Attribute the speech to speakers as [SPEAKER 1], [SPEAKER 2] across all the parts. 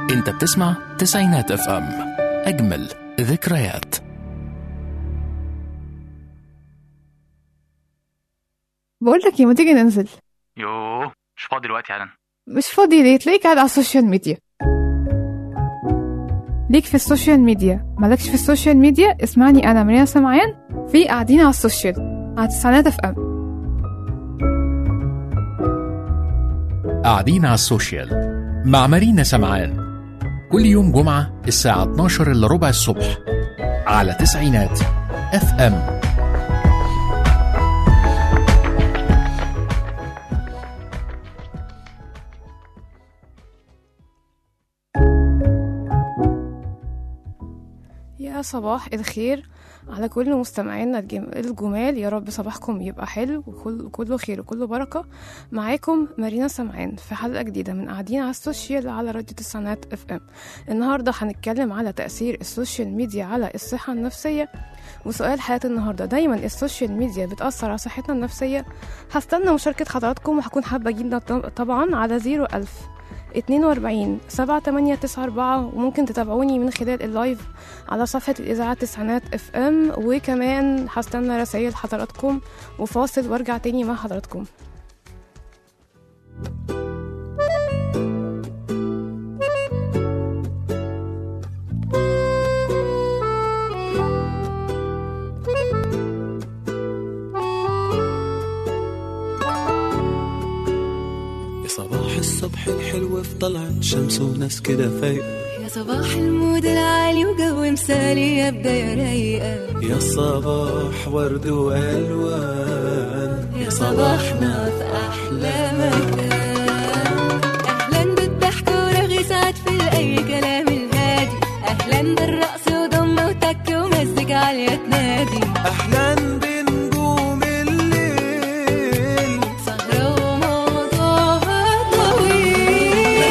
[SPEAKER 1] انت بتسمع تسعينات اف ام اجمل ذكريات
[SPEAKER 2] بقول لك ايه ما تيجي ننزل
[SPEAKER 3] يوه مش فاضي دلوقتي يا
[SPEAKER 2] مش فاضي ليه تلاقيك قاعد على السوشيال ميديا ليك في السوشيال ميديا مالكش في السوشيال ميديا اسمعني انا مريم سمعان في قاعدين على السوشيال على تسعينات اف ام
[SPEAKER 1] قاعدين على السوشيال مع مارينا سمعان كل يوم جمعة الساعة 12 إلا ربع الصبح على تسعينات اف ام
[SPEAKER 2] يا صباح الخير على كل مستمعينا الجم- الجمال يا رب صباحكم يبقى حلو وكل كله خير وكله بركة معاكم مارينا سمعان في حلقة جديدة من قاعدين على السوشيال على راديو تسعينات اف ام النهاردة هنتكلم على تأثير السوشيال ميديا على الصحة النفسية وسؤال حياة النهاردة دايما السوشيال ميديا بتأثر على صحتنا النفسية هستنى مشاركة حضراتكم وهكون حابة جدا طبعا على زيرو ألف 42 7 8 9 4 وممكن تتابعوني من خلال اللايف على صفحة الإذاعة تسعينات اف ام وكمان هستنى رسائل حضراتكم وفاصل وارجع تاني مع حضراتكم
[SPEAKER 4] يا صباح الصبح الحلو في طلعت شمس وناس كده فايقة
[SPEAKER 5] يا صباح المود العالي وجو مثالي يا بداية رايقة
[SPEAKER 4] يا صباح ورد وألوان
[SPEAKER 5] يا صباحنا في أحلى مكان أهلا بالضحك ورغي سعد في أي كلام الهادي أهلا بالرقص وضمة وتك ومزج عالية تنادي
[SPEAKER 4] أحلى بنجوم الليل
[SPEAKER 5] سهرة وموضوعها طويل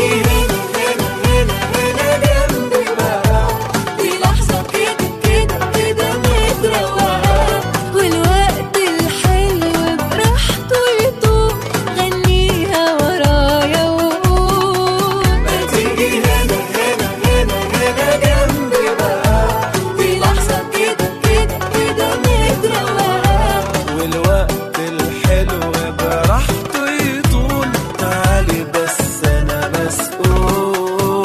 [SPEAKER 5] دي لحظة كده كده كده متروقة والوقت الحلو براحته يطوق غنيها ورايا وقول ما تيجي هنا هنا هنا هنا جنبي بقى دي لحظة كده كده كده متروقة
[SPEAKER 4] والوقت الحلو براحته يطول تعالي بس أنا مسؤول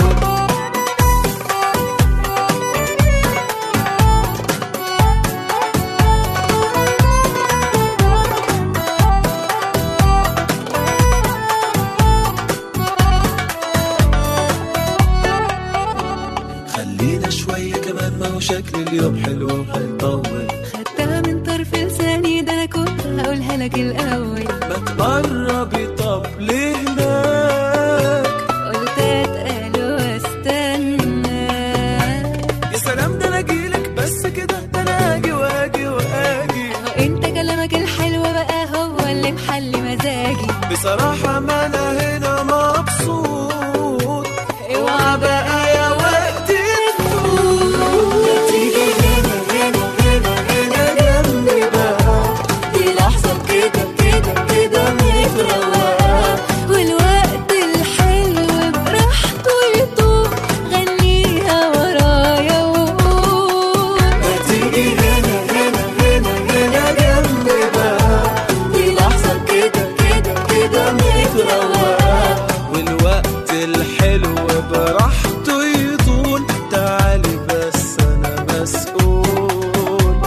[SPEAKER 4] خلينا شوية كمان ما هو شكل اليوم حلو وهيطول
[SPEAKER 5] خدتها من طرف لساني ده انا كنت هقولها لك الاول
[SPEAKER 4] ما تقربي طب لهناك
[SPEAKER 5] قلت اتقل واستنى
[SPEAKER 4] يا سلام ده انا اجيلك بس كده ده انا اجي واجي واجي
[SPEAKER 5] هو انت كلامك الحلو بقى هو اللي محلي مزاجي
[SPEAKER 4] بصراحة ما انا هنا مبسوط
[SPEAKER 5] اوعى بقى
[SPEAKER 4] يا وقت تفوت تيجي هنا هنا هنا هنا جنبي بقى
[SPEAKER 5] دي لحظة كده كده كده متروقة والوقت الحلو براحته يطوق غنيها ورايا وقول
[SPEAKER 4] ما تيجي هنا هنا هنا هنا جنبي بقى
[SPEAKER 5] دي لحظة كده كده كده متروقة
[SPEAKER 4] والوقت الحلو براحته يطول تعالي بس انا مسؤول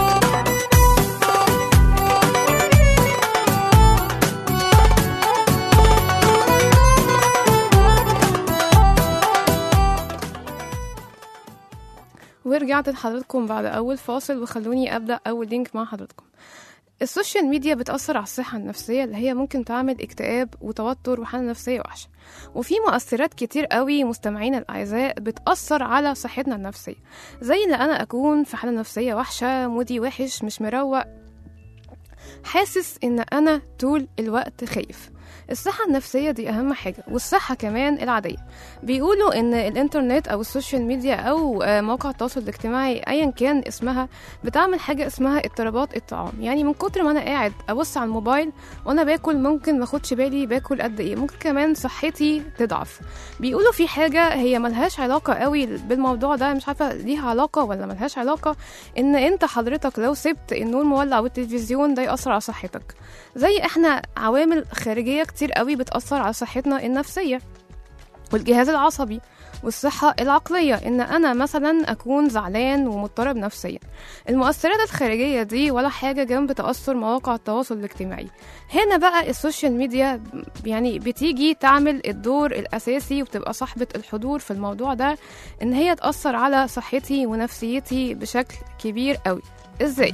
[SPEAKER 2] ورجعت لحضراتكم بعد أول فاصل وخلوني أبدأ أول لينك مع حضراتكم السوشيال ميديا بتأثر على الصحة النفسية اللي هي ممكن تعمل اكتئاب وتوتر وحالة نفسية وحشة وفي مؤثرات كتير قوي مستمعينا الأعزاء بتأثر على صحتنا النفسية زي إن أنا أكون في حالة نفسية وحشة مودي وحش مش مروق حاسس إن أنا طول الوقت خايف الصحة النفسية دي أهم حاجة والصحة كمان العادية بيقولوا إن الإنترنت أو السوشيال ميديا أو آه، مواقع التواصل الاجتماعي أيا كان اسمها بتعمل حاجة اسمها اضطرابات الطعام يعني من كتر ما أنا قاعد أبص على الموبايل وأنا باكل ممكن ماخدش بالي باكل قد إيه ممكن كمان صحتي تضعف بيقولوا في حاجة هي ملهاش علاقة قوي بالموضوع ده مش عارفة ليها علاقة ولا ملهاش علاقة إن أنت حضرتك لو سبت النور مولع والتلفزيون ده يأثر على صحتك زي احنا عوامل خارجية كتير قوي بتأثر على صحتنا النفسية والجهاز العصبي والصحة العقلية إن أنا مثلا أكون زعلان ومضطرب نفسيا المؤثرات الخارجية دي ولا حاجة جنب تأثر مواقع التواصل الاجتماعي هنا بقى السوشيال ميديا يعني بتيجي تعمل الدور الأساسي وبتبقى صاحبة الحضور في الموضوع ده إن هي تأثر على صحتي ونفسيتي بشكل كبير قوي إزاي؟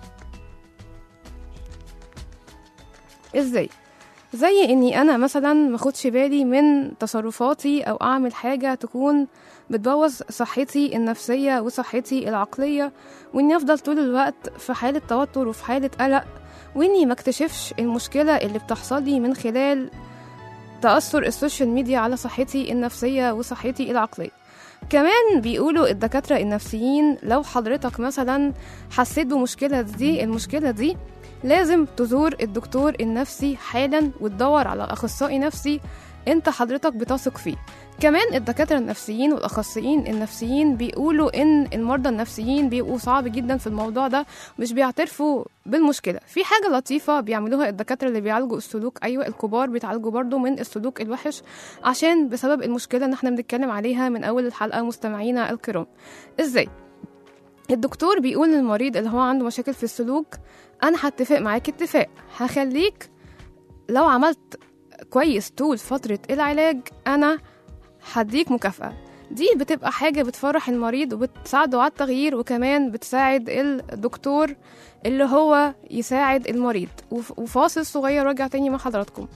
[SPEAKER 2] ازاي زي اني انا مثلا ماخدش بالي من تصرفاتي او اعمل حاجه تكون بتبوظ صحتي النفسيه وصحتي العقليه واني افضل طول الوقت في حاله توتر وفي حاله قلق واني ما اكتشفش المشكله اللي بتحصل لي من خلال تاثر السوشيال ميديا على صحتي النفسيه وصحتي العقليه كمان بيقولوا الدكاترة النفسيين لو حضرتك مثلا حسيت بمشكلة دي المشكلة دي لازم تزور الدكتور النفسي حالا وتدور على أخصائي نفسي انت حضرتك بتثق فيه كمان الدكاترة النفسيين والأخصائيين النفسيين بيقولوا إن المرضى النفسيين بيبقوا صعب جدا في الموضوع ده مش بيعترفوا بالمشكلة في حاجة لطيفة بيعملوها الدكاترة اللي بيعالجوا السلوك أيوة الكبار بيتعالجوا برضو من السلوك الوحش عشان بسبب المشكلة اللي احنا بنتكلم عليها من أول الحلقة مستمعينا الكرام إزاي؟ الدكتور بيقول للمريض اللي هو عنده مشاكل في السلوك أنا هتفق معاك اتفاق هخليك لو عملت كويس طول فترة العلاج أنا هديك مكافأة دي بتبقى حاجة بتفرح المريض وبتساعده على التغيير وكمان بتساعد الدكتور اللي هو يساعد المريض وف- وفاصل صغير راجع تاني مع حضراتكم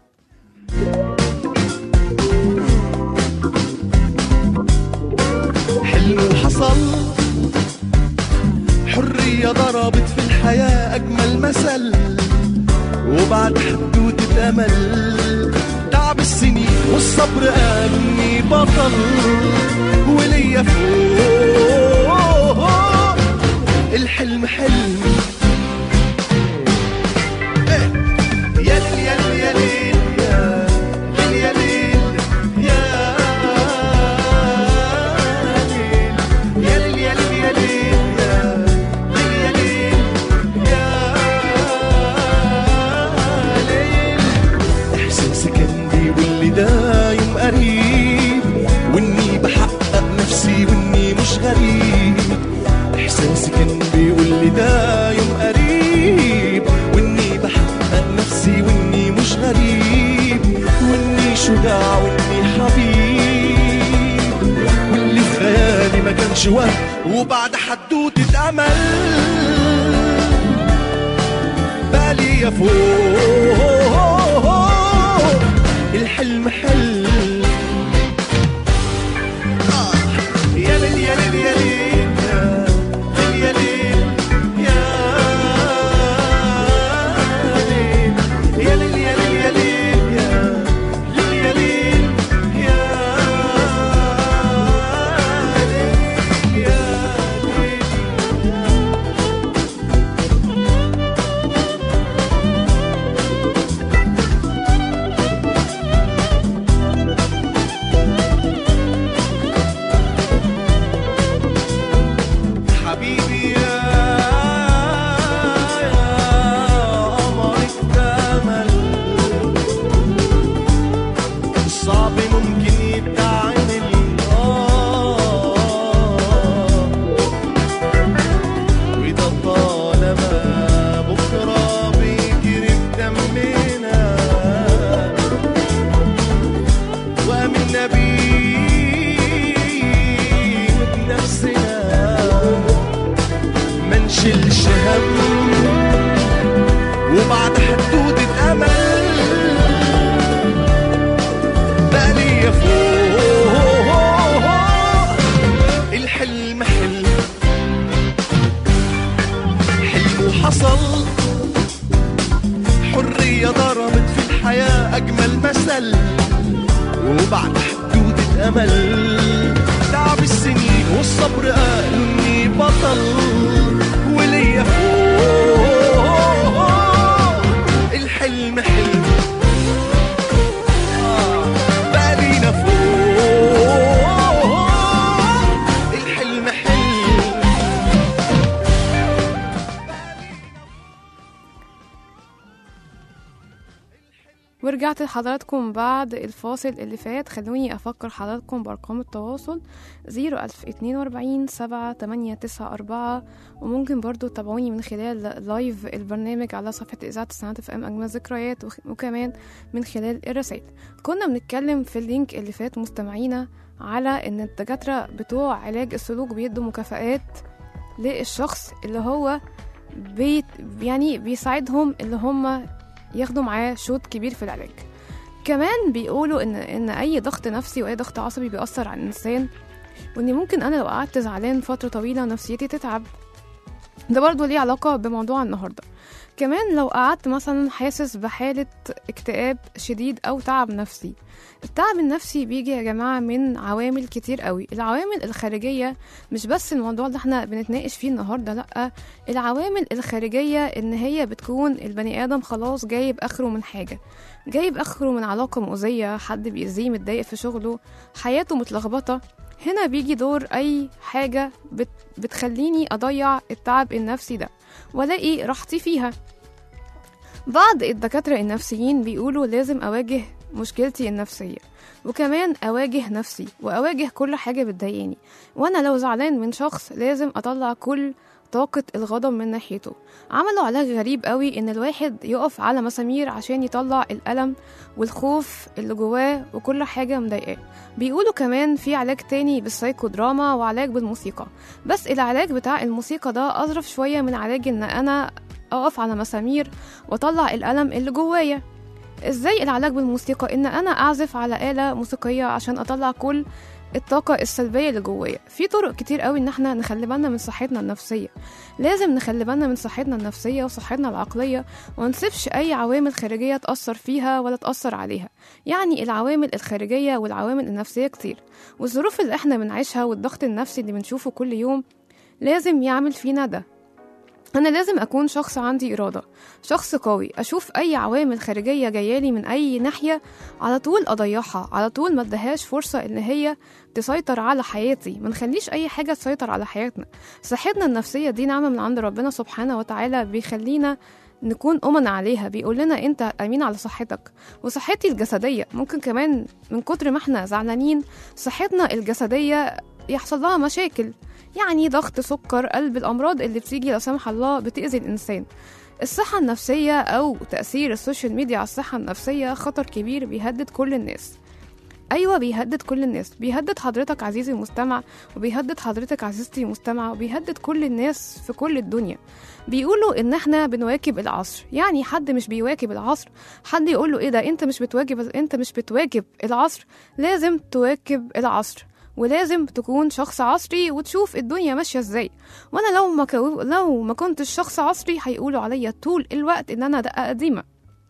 [SPEAKER 6] حلم حصل حرية ضربت في الحياة أجمل مثل وبعد حدوتة أمل تعب السنين والصبر أبني بطل وليا فوق الحلم حلم إيه. يا ليل يا ليل يا ليل يا ليل يا ليل يا ليل يا ليل يا ليل يا ليل يا ليل يا ليل احساسي كان بيقول لي ده يوم قريب واني بحقق نفسي واني مش غريب احساسي كان بيقول لي ده يوم قريب واني بحقق نفسي واني مش غريب واني شجاع واني حبيب واللي في خيالي ما كانش وهم وبعد حدوتة امل بالي يا فوق الحلم حلم آه. يا ليل يا ليل يا ليل يا ليل يا ليل يا ليل يا ليل يا ليل يا ليل يا ليل يا ليل أجمل مثل وبعد حدودة أمل تعب السنين والصبر قالوا إني بطل وليا فوق الحلم حلم آه، بقالينا فوق الحلم حلم
[SPEAKER 2] ورجعت لحضراتكم بعد الفاصل اللي فات خلوني أفكر حضراتكم بأرقام التواصل 01042 7894 وممكن برضو تتابعوني من خلال لايف البرنامج على صفحة إذاعة السنوات في أم أجمل ذكريات وخ- وكمان من خلال الرسائل كنا بنتكلم في اللينك اللي فات مستمعينا على إن الدكاترة بتوع علاج السلوك بيدوا مكافآت للشخص اللي هو بيت يعني بيساعدهم اللي هم ياخدوا معاه شوط كبير في العلاج كمان بيقولوا ان ان اي ضغط نفسي واي ضغط عصبي بيأثر على الانسان وان ممكن انا لو قعدت زعلان فتره طويله نفسيتي تتعب ده برضو ليه علاقه بموضوع النهارده كمان لو قعدت مثلا حاسس بحالة اكتئاب شديد أو تعب نفسي التعب النفسي بيجي يا جماعة من عوامل كتير قوي العوامل الخارجية مش بس الموضوع اللي احنا بنتناقش فيه النهاردة لأ العوامل الخارجية إن هي بتكون البني آدم خلاص جايب آخره من حاجة جايب آخره من علاقة مؤذية حد بيأذيه متضايق في شغله حياته متلخبطة هنا بيجي دور أي حاجة بت بتخليني أضيع التعب النفسي ده والاقي راحتي فيها بعض الدكاترة النفسيين بيقولوا لازم أواجه مشكلتي النفسية وكمان أواجه نفسي وأواجه كل حاجة بتضايقني وأنا لو زعلان من شخص لازم أطلع كل طاقة الغضب من ناحيته عملوا علاج غريب قوي إن الواحد يقف على مسامير عشان يطلع الألم والخوف اللي جواه وكل حاجة مضايقاه بيقولوا كمان في علاج تاني بالسايكودراما وعلاج بالموسيقى بس العلاج بتاع الموسيقى ده أظرف شوية من علاج إن أنا أقف على مسامير وأطلع الألم اللي جوايا ازاي العلاج بالموسيقى ان انا اعزف على آلة موسيقية عشان اطلع كل الطاقة السلبية اللي جوايا في طرق كتير قوي ان احنا نخلي بالنا من صحتنا النفسية لازم نخلي بالنا من صحتنا النفسية وصحتنا العقلية ونسيبش اي عوامل خارجية تأثر فيها ولا تأثر عليها يعني العوامل الخارجية والعوامل النفسية كتير والظروف اللي احنا بنعيشها والضغط النفسي اللي بنشوفه كل يوم لازم يعمل فينا ده أنا لازم أكون شخص عندي إرادة شخص قوي أشوف أي عوامل خارجية جايالي من أي ناحية على طول أضيعها على طول ما ادهاش فرصة إن هي تسيطر على حياتي ما نخليش أي حاجة تسيطر على حياتنا صحتنا النفسية دي نعمة من عند ربنا سبحانه وتعالى بيخلينا نكون أمنا عليها بيقول لنا أنت أمين على صحتك وصحتي الجسدية ممكن كمان من كتر ما احنا زعلانين صحتنا الجسدية يحصل لها مشاكل يعني ضغط سكر قلب الأمراض اللي بتيجي لا سمح الله بتأذي الإنسان الصحة النفسية أو تأثير السوشيال ميديا على الصحة النفسية خطر كبير بيهدد كل الناس أيوة بيهدد كل الناس بيهدد حضرتك عزيزي المستمع وبيهدد حضرتك عزيزتي المستمع وبيهدد كل الناس في كل الدنيا بيقولوا ان احنا بنواكب العصر يعني حد مش بيواكب العصر حد يقول له ايه ده انت مش بتواكب انت مش بتواكب العصر لازم تواكب العصر ولازم تكون شخص عصري وتشوف الدنيا ماشيه ازاي وانا لو ما كو... لو ما كنتش شخص عصري هيقولوا عليا طول الوقت ان انا دقه قديمه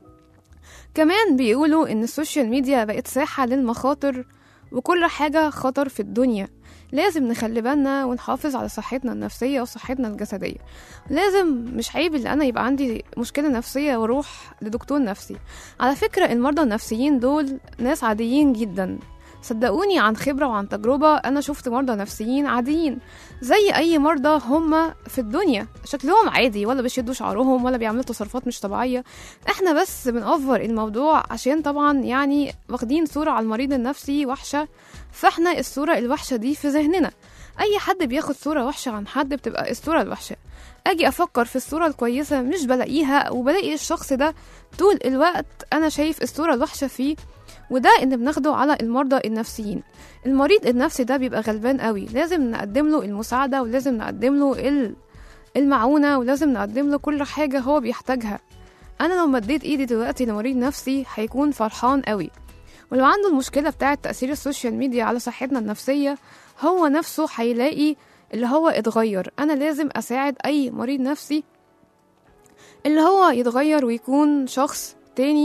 [SPEAKER 2] كمان بيقولوا ان السوشيال ميديا بقت ساحه للمخاطر وكل حاجه خطر في الدنيا لازم نخلي بالنا ونحافظ على صحتنا النفسية وصحتنا الجسدية لازم مش عيب اللي أنا يبقى عندي مشكلة نفسية واروح لدكتور نفسي على فكرة المرضى النفسيين دول ناس عاديين جدا صدقوني عن خبرة وعن تجربة أنا شفت مرضى نفسيين عاديين زي أي مرضى هم في الدنيا شكلهم عادي ولا بيشدوا شعرهم ولا بيعملوا تصرفات مش طبيعية احنا بس بنأفر الموضوع عشان طبعا يعني واخدين صورة على المريض النفسي وحشة فاحنا الصورة الوحشة دي في ذهننا أي حد بياخد صورة وحشة عن حد بتبقى الصورة الوحشة أجي أفكر في الصورة الكويسة مش بلاقيها وبلاقي الشخص ده طول الوقت أنا شايف الصورة الوحشة فيه وده ان بناخده على المرضى النفسيين المريض النفسي ده بيبقى غلبان قوي لازم نقدم له المساعدة ولازم نقدم له ال- المعونة ولازم نقدم له كل حاجة هو بيحتاجها انا لو مديت ايدي دلوقتي لمريض نفسي هيكون فرحان قوي ولو عنده المشكلة بتاعة تأثير السوشيال ميديا على صحتنا النفسية هو نفسه هيلاقي اللي هو اتغير انا لازم اساعد اي مريض نفسي اللي هو يتغير ويكون شخص تاني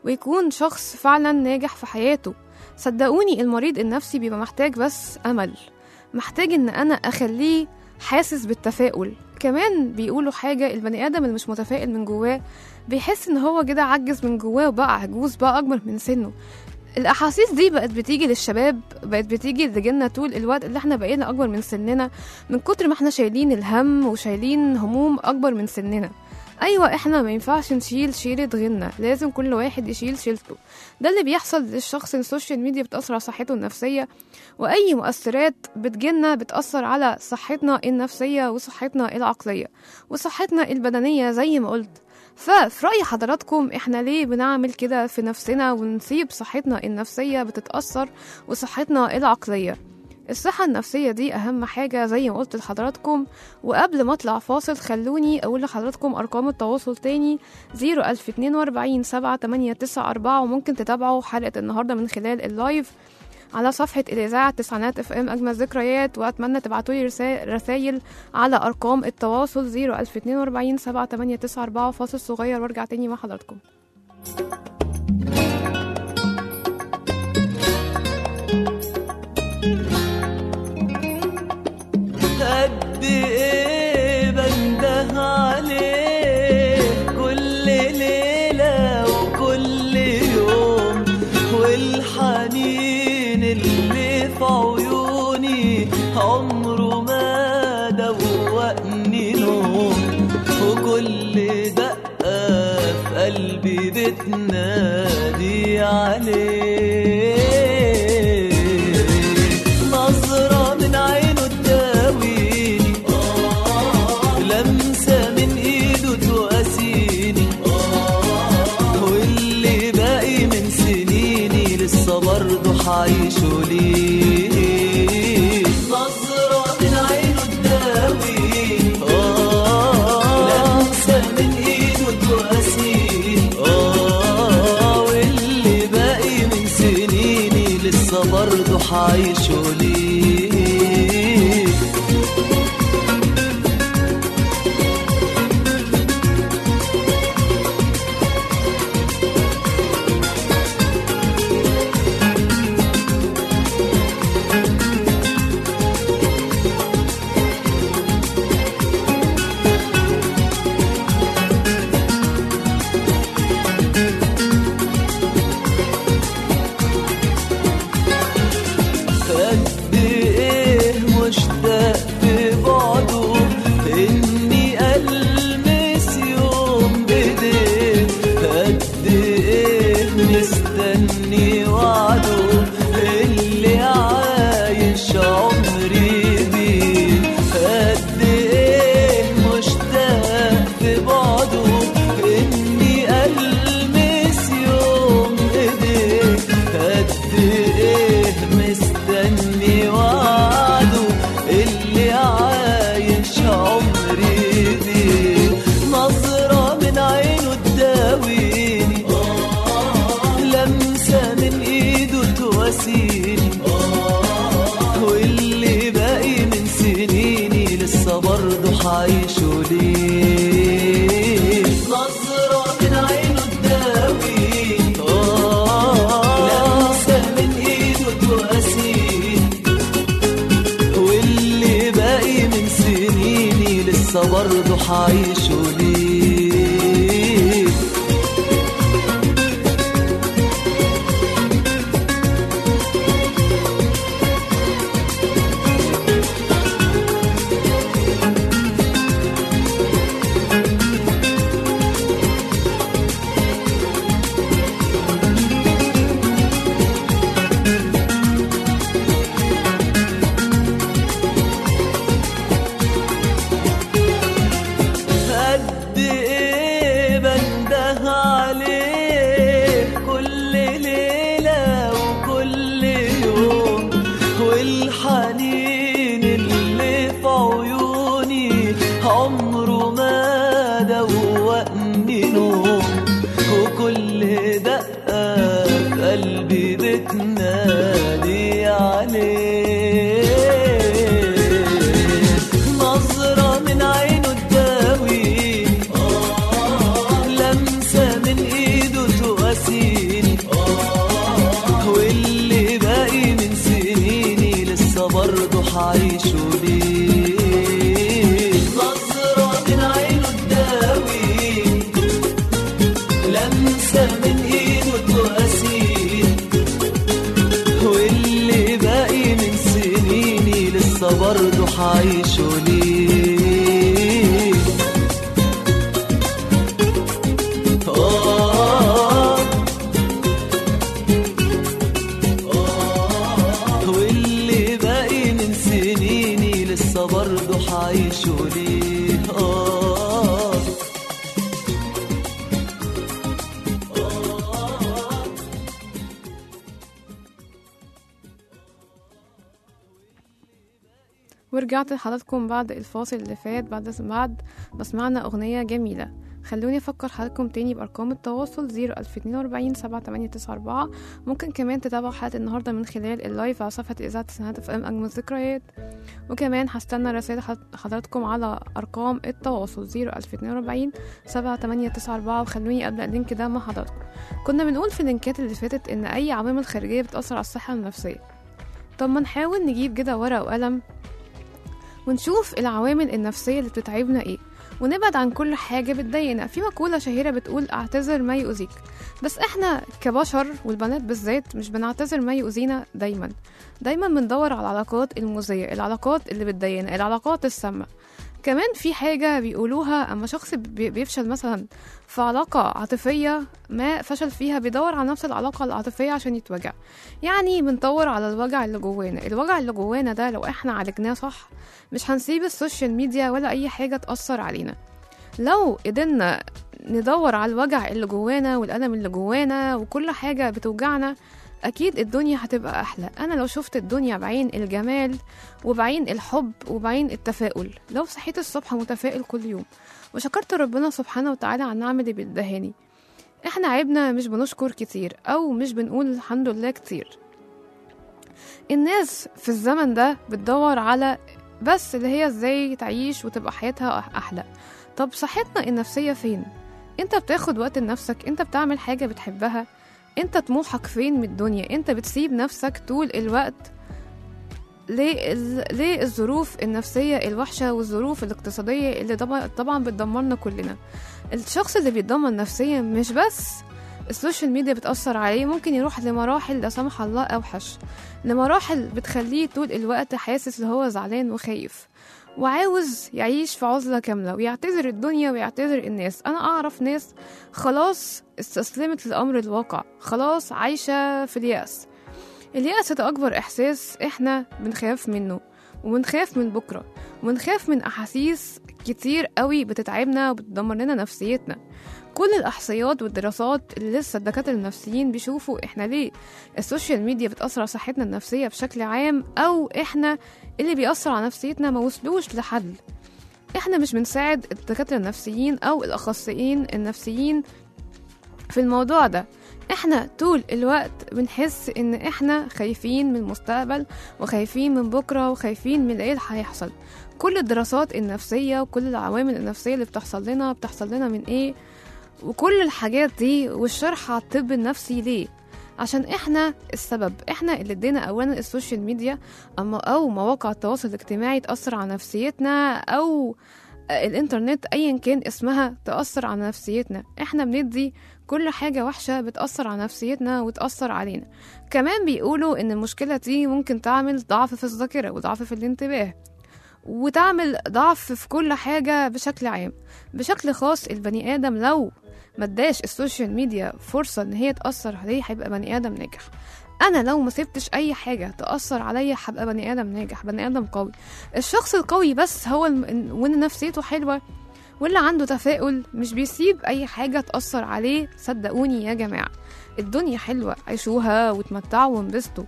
[SPEAKER 2] ويكون شخص فعلا ناجح في حياته صدقوني المريض النفسي بيبقى محتاج بس أمل محتاج إن أنا أخليه حاسس بالتفاؤل كمان بيقولوا حاجة البني آدم اللي مش متفائل من جواه بيحس إن هو كده عجز من جواه وبقى عجوز بقى أكبر من سنه الأحاسيس دي بقت بتيجي للشباب بقت بتيجي لرجالنا طول الوقت اللي احنا بقينا أكبر من سننا من كتر ما احنا شايلين الهم وشايلين هموم أكبر من سننا أيوة احنا ما ينفعش نشيل شيلة غيرنا لازم كل واحد يشيل شيلته ده اللي بيحصل للشخص إن السوشيال ميديا بتأثر على صحته النفسية وأي مؤثرات بتجيلنا بتأثر على صحتنا النفسية وصحتنا العقلية وصحتنا البدنية زي ما قلت ففي رأي حضراتكم احنا ليه بنعمل كده في نفسنا ونسيب صحتنا النفسية بتتأثر وصحتنا العقلية الصحة النفسية دي أهم حاجة زي ما قلت لحضراتكم وقبل ما أطلع فاصل خلوني أقول لحضراتكم أرقام التواصل تاني 01042 7894 وممكن تتابعوا حلقة النهاردة من خلال اللايف على صفحة الإذاعة تسعينات اف ام أجمل ذكريات وأتمنى تبعتولي رسائل على أرقام التواصل 01042 7894 فاصل صغير وارجع تاني مع حضراتكم
[SPEAKER 4] قد ايه بنده عليه كل ليلة وكل يوم والحنين اللي في عيوني عمره ما دوقني نوم وكل دقة في قلبي بتنادي عليه نظرة من عينه تداويني لمسة من ايده تواسيني واللي باقي من سنيني لسه برضه حعيشه ليه نظرة من عينه تداويني لمسة من ايده تواسيني واللي باقي من سنيني لسه برضه حعيشه ليه قد ايه مشتاق في بعده اني المس يوم بايديه قد ايه مستني وعده اللي عايش عمري بيه قد ايه مشتاق في بعده اني المس يوم ايديه قد ايه مستني وعده اللي عايش عمري بيه نظرة من عينه تداويني لمسة من ايده تواسيني واللي باقي من سنيني لسه برضه حعيشه ليه نظرة من عينه تداويني لمسة من ايده تواسيني واللي باقي من سنيني لسه برضه حعيشه ليه قد ايه بنده عليه كل ليلة وكل يوم والحنين اللي في عيوني عمره ما دوقني نوم وكل دقة في قلبي بتنادي عليه نظرة من عينه تداويني لمسة من ايده تواسيني
[SPEAKER 7] عايشه ليه نظرة من عينه تداوي لمسة من ايده تقاسيه واللي باقي من سنيني لسه برضه حعيشه ليه آه آه واللي باقي من سنيني لسه برضه حعيشه ليه آه
[SPEAKER 2] ورجعت لحضراتكم بعد الفاصل اللي فات بعد بعد ما سمعنا أغنية جميلة خلوني أفكر حضراتكم تاني بأرقام التواصل 01042 7894 ممكن كمان تتابعوا حلقة النهاردة من خلال اللايف على صفحة إذاعة سنوات اف ام أجمل ذكريات وكمان هستنى رسائل حض- حضراتكم على أرقام التواصل 01042 7894 وخلوني أبدأ اللينك ده مع حضراتكم كنا بنقول في اللينكات اللي فاتت إن أي عوامل خارجية بتأثر على الصحة النفسية طب ما نحاول نجيب كده ورقة وقلم ونشوف العوامل النفسية اللي بتتعبنا ايه ونبعد عن كل حاجة بتضايقنا في مقولة شهيرة بتقول اعتذر ما يؤذيك بس احنا كبشر والبنات بالذات مش بنعتذر ما يؤذينا دايما دايما بندور على العلاقات المؤذية العلاقات اللي بتضايقنا العلاقات السامة كمان في حاجة بيقولوها أما شخص بي- بيفشل مثلا في علاقة عاطفية ما فشل فيها بيدور على نفس العلاقة العاطفية عشان يتوجع يعني بندور على الوجع اللي جوانا الوجع اللي جوانا ده لو احنا عالجناه صح مش هنسيب السوشيال ميديا ولا أي حاجة تأثر علينا لو قدرنا ندور على الوجع اللي جوانا والألم اللي جوانا وكل حاجة بتوجعنا أكيد الدنيا هتبقى أحلى أنا لو شفت الدنيا بعين الجمال وبعين الحب وبعين التفاؤل لو صحيت الصبح متفائل كل يوم وشكرت ربنا سبحانه وتعالى على النعم اللي بيدهاني احنا عيبنا مش بنشكر كتير أو مش بنقول الحمد لله كتير الناس في الزمن ده بتدور على بس اللي هي ازاي تعيش وتبقى حياتها أح- احلى طب صحتنا النفسية فين انت بتاخد وقت لنفسك انت بتعمل حاجة بتحبها انت طموحك فين من الدنيا انت بتسيب نفسك طول الوقت ليه- للظروف النفسية الوحشة والظروف الاقتصادية اللي طبعا طبعا بتدمرنا كلنا الشخص اللي بيتدمر نفسيا مش بس السوشيال ميديا بتأثر عليه ممكن يروح لمراحل لا سمح الله أوحش لمراحل بتخليه طول الوقت حاسس اللي هو زعلان وخايف وعاوز يعيش في عزلة كاملة ويعتذر الدنيا ويعتذر الناس أنا أعرف ناس خلاص استسلمت للأمر الواقع خلاص عايشة في اليأس اليأس ده أكبر إحساس إحنا بنخاف منه وبنخاف من بكرة وبنخاف من أحاسيس كتير قوي بتتعبنا وبتدمر لنا نفسيتنا كل الإحصائيات والدراسات اللي لسه الدكاترة النفسيين بيشوفوا إحنا ليه السوشيال ميديا بتأثر على صحتنا النفسية بشكل عام أو إحنا اللي بيأثر على نفسيتنا ما وصلوش لحل إحنا مش بنساعد الدكاترة النفسيين أو الأخصائيين النفسيين في الموضوع ده احنا طول الوقت بنحس ان احنا خايفين من المستقبل وخايفين من بكرة وخايفين من ايه اللي هيحصل كل الدراسات النفسية وكل العوامل النفسية اللي بتحصل لنا بتحصل لنا من ايه وكل الحاجات دي والشرح على الطب النفسي ليه عشان احنا السبب احنا اللي ادينا اولا السوشيال ميديا اما او مواقع التواصل الاجتماعي تأثر على نفسيتنا او الانترنت ايا كان اسمها تأثر على نفسيتنا احنا بندي كل حاجة وحشة بتأثر على نفسيتنا وتأثر علينا كمان بيقولوا ان المشكلة دي ممكن تعمل ضعف في الذاكرة وضعف في الانتباه وتعمل ضعف في كل حاجة بشكل عام بشكل خاص البني آدم لو مداش السوشيال ميديا فرصة ان هي تأثر عليه هيبقى بني آدم ناجح انا لو ما سبتش اي حاجة تأثر عليا هبقى بني آدم ناجح بني آدم قوي الشخص القوي بس هو الم... وان نفسيته حلوة واللي عنده تفاؤل مش بيسيب اي حاجة تأثر عليه صدقوني يا جماعة الدنيا حلوة عيشوها وتمتعوا وانبسطوا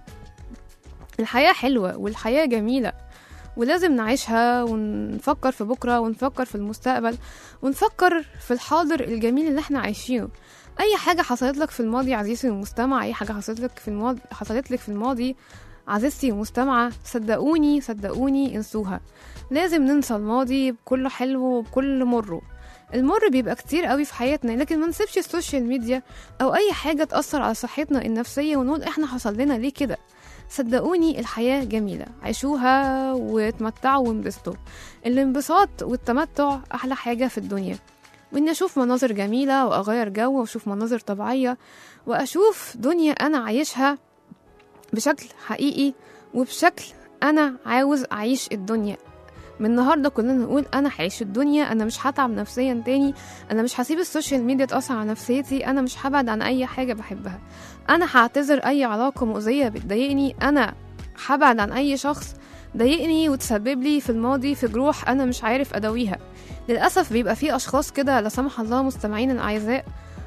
[SPEAKER 2] الحياة حلوة والحياة جميلة ولازم نعيشها ونفكر في بكرة ونفكر في المستقبل ونفكر في الحاضر الجميل اللي احنا عايشينه اي حاجة حصلت لك في الماضي عزيزي المستمع اي حاجة حصلت لك في الماضي حصلت لك في الماضي عزيزتي المستمعة صدقوني صدقوني انسوها لازم ننسى الماضي بكل حلو وبكل مره المر بيبقى كتير قوي في حياتنا لكن ما نسيبش السوشيال ميديا او اي حاجة تأثر على صحتنا النفسية ونقول احنا حصل لنا ليه كده صدقوني الحياة جميلة عيشوها وتمتعوا وانبسطوا الانبساط والتمتع أحلى حاجة في الدنيا وإني أشوف مناظر جميلة وأغير جو وأشوف مناظر طبيعية وأشوف دنيا أنا عايشها بشكل حقيقي وبشكل أنا عاوز أعيش الدنيا من النهاردة كلنا نقول أنا هعيش الدنيا أنا مش هتعب نفسيا تاني أنا مش هسيب السوشيال ميديا تأثر على نفسيتي أنا مش هبعد عن أي حاجة بحبها أنا هعتذر أي علاقة مؤذية بتضايقني أنا هبعد عن أي شخص ضايقني وتسبب لي في الماضي في جروح أنا مش عارف أداويها للأسف بيبقى في أشخاص كده لا سمح الله مستمعين الأعزاء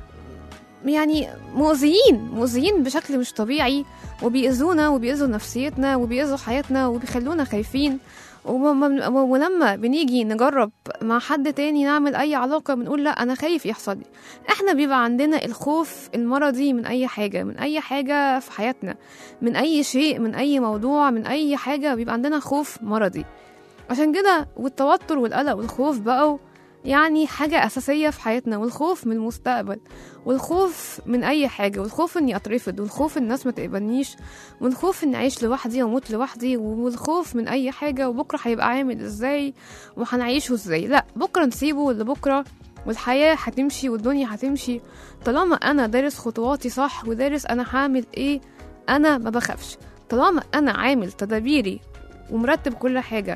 [SPEAKER 2] يعني مؤذيين مؤذيين بشكل مش طبيعي وبيأذونا وبيأذوا نفسيتنا وبيأذوا حياتنا وبيخلونا خايفين وما- ولما بنيجي نجرب مع حد تاني نعمل أي علاقة بنقول لا أنا خايف يحصل لي احنا بيبقى عندنا الخوف المرضي من أي حاجة من أي حاجة في حياتنا من أي شيء من أي موضوع من أي حاجة بيبقى عندنا خوف مرضي عشان كده والتوتر والقلق والخوف بقوا يعني حاجة أساسية في حياتنا والخوف من المستقبل والخوف من أي حاجة والخوف إني أترفض والخوف إن الناس ما تقبلنيش والخوف إني أعيش لوحدي وأموت لوحدي والخوف من أي حاجة وبكرة هيبقى عامل إزاي وهنعيشه إزاي لا بكرة نسيبه لبكرة والحياة هتمشي والدنيا هتمشي طالما أنا دارس خطواتي صح ودارس أنا هعمل إيه أنا ما بخافش طالما أنا عامل تدابيري ومرتب كل حاجة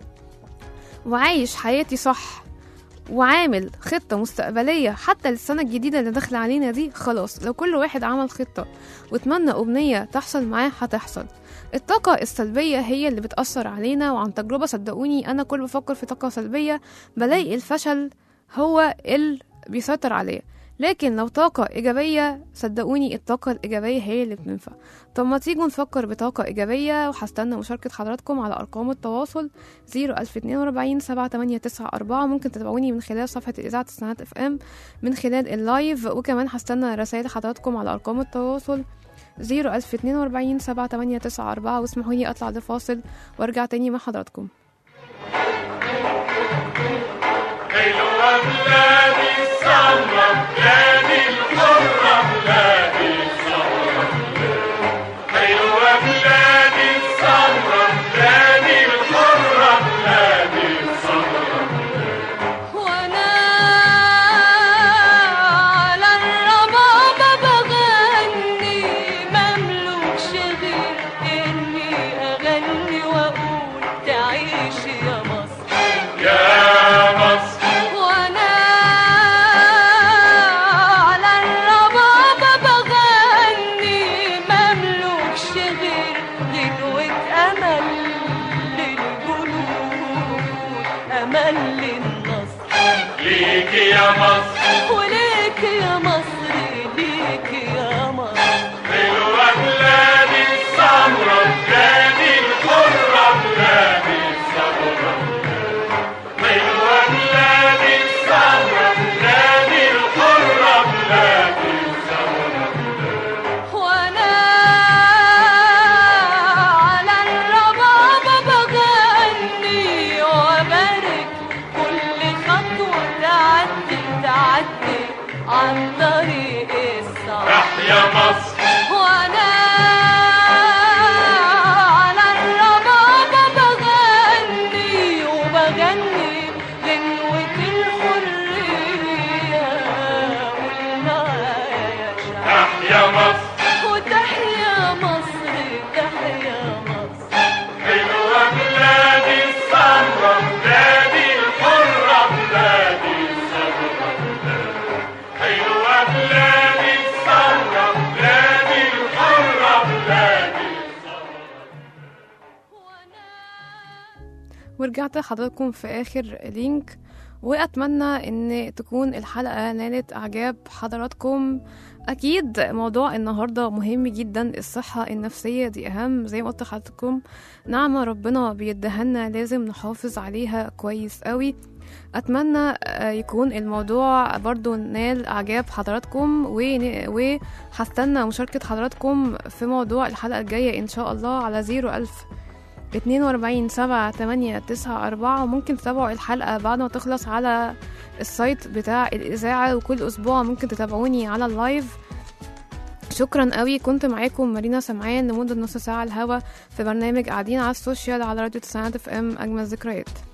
[SPEAKER 2] وعايش حياتي صح وعامل خطة مستقبلية حتى للسنة الجديدة اللي داخلة علينا دي خلاص لو كل واحد عمل خطة واتمنى أمنية تحصل معاه هتحصل الطاقة السلبية هي اللي بتأثر علينا وعن تجربة صدقوني أنا كل بفكر في طاقة سلبية بلاقي الفشل هو اللي بيسيطر عليا لكن لو طاقة إيجابية صدقوني الطاقة الإيجابية هي اللي بتنفع طب ما تيجوا نفكر بطاقة إيجابية وهستنى مشاركة حضراتكم على أرقام التواصل 01042 7894 ممكن تتابعوني من خلال صفحة إذاعة السنات اف ام من خلال اللايف وكمان هستنى رسائل حضراتكم على أرقام التواصل 01042 7894 واسمحوا لي أطلع لفاصل وأرجع تاني مع حضراتكم
[SPEAKER 5] وانا على الربابة بغني مملوكش غير اني اغني واقول تعيش يا مصر وانا على الربابة بغني مملوكش غير غنوة امل للجنود امل للنصر ليك يا مصر وليك يا مصر ليك يا مصر وانا على الربابة بغني وبارك كل خطوة تعدي تعدي عن طريق الصعب وانا على الربابة بغني وبغني غنوة الحرية والمعايا شعب وتحيا مصر تحيا مصر
[SPEAKER 2] ورجعت لحضراتكم في آخر لينك وأتمنى إن تكون الحلقة نالت إعجاب حضراتكم أكيد موضوع النهاردة مهم جدا الصحة النفسية دي أهم زي ما قلت لحضراتكم نعمة ربنا بيدهنا لازم نحافظ عليها كويس قوي أتمنى آه، يكون الموضوع برضو نال إعجاب حضراتكم ون- وهستنى مشاركة حضراتكم في موضوع الحلقة الجاية إن شاء الله على زيرو ألف اتنين وأربعين سبعة تمانية تسعة أربعة وممكن تتابعوا الحلقة بعد ما تخلص على السايت بتاع الإذاعة وكل أسبوع ممكن تتابعوني على اللايف شكرا قوي كنت معاكم مارينا سمعان لمدة نص ساعة الهوا في برنامج قاعدين على السوشيال على راديو تسعينات اف ام أجمل ذكريات